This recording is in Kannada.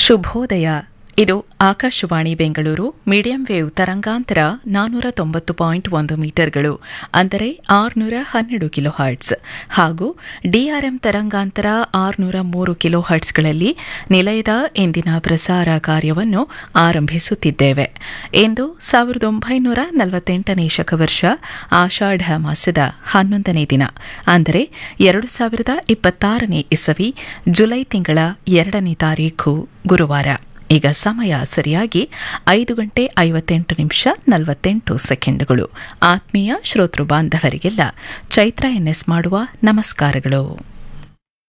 ಶುಭೋದಯ ಇದು ಆಕಾಶವಾಣಿ ಬೆಂಗಳೂರು ಮೀಡಿಯಂ ವೇವ್ ತರಂಗಾಂತರ ನಾನ್ನೂರ ತೊಂಬತ್ತು ಪಾಯಿಂಟ್ ಒಂದು ಮೀಟರ್ಗಳು ಅಂದರೆ ಆರುನೂರ ಹನ್ನೆರಡು ಕಿಲೋ ಹರ್ಟ್ಸ್ ಹಾಗೂ ಡಿಆರ್ಎಂ ತರಂಗಾಂತರ ಆರುನೂರ ಮೂರು ಕಿಲೋ ಹರ್ಟ್ಸ್ಗಳಲ್ಲಿ ನಿಲಯದ ಇಂದಿನ ಪ್ರಸಾರ ಕಾರ್ಯವನ್ನು ಆರಂಭಿಸುತ್ತಿದ್ದೇವೆ ಇಂದು ಸಾವಿರದ ಒಂಬೈನೂರ ನಲವತ್ತೆಂಟನೇ ಶಕವರ್ಷ ಆಷಾಢ ಮಾಸದ ಹನ್ನೊಂದನೇ ದಿನ ಅಂದರೆ ಎರಡು ಸಾವಿರದ ಇಪ್ಪತ್ತಾರನೇ ಇಸವಿ ಜುಲೈ ತಿಂಗಳ ಎರಡನೇ ತಾರೀಖು ಗುರುವಾರ ಈಗ ಸಮಯ ಸರಿಯಾಗಿ ಐದು ಗಂಟೆ ಐವತ್ತೆಂಟು ನಿಮಿಷ ನಲವತ್ತೆಂಟು ಸೆಕೆಂಡುಗಳು ಆತ್ಮೀಯ ಶ್ರೋತೃ ಬಾಂಧವರಿಗೆಲ್ಲ ಚೈತ್ರ ಎನ್ಎಸ್ ಮಾಡುವ ನಮಸ್ಕಾರಗಳು